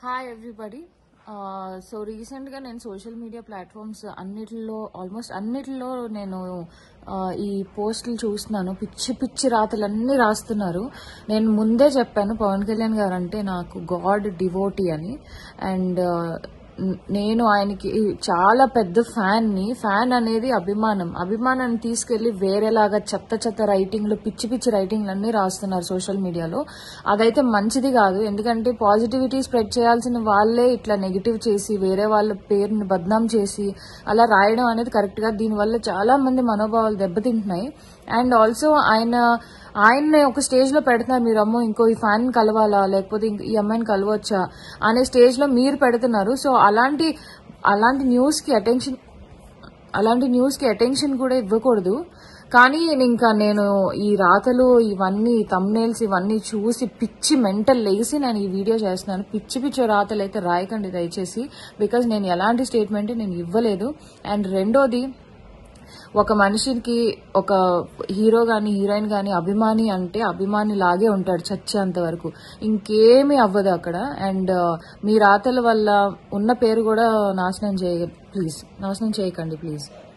hi everybody so రీసెంట్గా నేను social media platforms అన్నిటిలో ఆల్మోస్ట్ అన్నిటిలో నేను uh, ఈ పోస్టులు చూస్తున్నాను పిచ్చి పిచ్చి రాతలన్నీ రాస్తున్నారు నేను ముందే చెప్పాను పవన్ కళ్యాణ్ గారు అంటే నాకు గాడ్ డివోటీ అని అండ్ నేను ఆయనకి చాలా పెద్ద ఫ్యాన్ ని ఫ్యాన్ అనేది అభిమానం అభిమానాన్ని తీసుకెళ్లి వేరేలాగా చెత్త చెత్త రైటింగ్లు పిచ్చి పిచ్చి రైటింగ్లు అన్ని రాస్తున్నారు సోషల్ మీడియాలో అదైతే మంచిది కాదు ఎందుకంటే పాజిటివిటీ స్ప్రెడ్ చేయాల్సిన వాళ్ళే ఇట్లా నెగిటివ్ చేసి వేరే వాళ్ళ పేరుని బద్నాం చేసి అలా రాయడం అనేది కరెక్ట్ గా దీనివల్ల చాలా మంది మనోభావాలు దెబ్బతింటున్నాయి అండ్ ఆల్సో ఆయన ఆయన్ని ఒక స్టేజ్ లో పెడుతున్నారు మీరు అమ్మో ఇంకో ఈ ఫ్యాన్ కలవాలా లేకపోతే ఇంక- ఈ అమ్మాయిని కలవచ్చా అనే స్టేజ్ లో మీరు పెడుతున్నారు సో అలాంటి అలాంటి న్యూస్ కి అటెన్షన్ అలాంటి న్యూస్ కి అటెన్షన్ కూడా ఇవ్వకూడదు కానీ ఇంకా నేను ఈ రాతలు ఇవన్నీ తమ్నేల్స్ ఇవన్నీ చూసి పిచ్చి మెంటల్ లేసి నేను ఈ వీడియో చేస్తున్నాను పిచ్చి పిచ్చి రాతలు అయితే రాయకండి దయచేసి బికాజ్ నేను ఎలాంటి స్టేట్మెంట్ నేను ఇవ్వలేదు అండ్ రెండోది ఒక మనిషికి ఒక హీరో గాని హీరోయిన్ గాని అభిమాని అంటే అభిమాని లాగే ఉంటాడు చచ్చేంత వరకు ఇంకేమీ అవ్వదు అక్కడ అండ్ మీ రాతల వల్ల ఉన్న పేరు కూడా నాశనం చేయ ప్లీజ్ నాశనం చేయకండి ప్లీజ్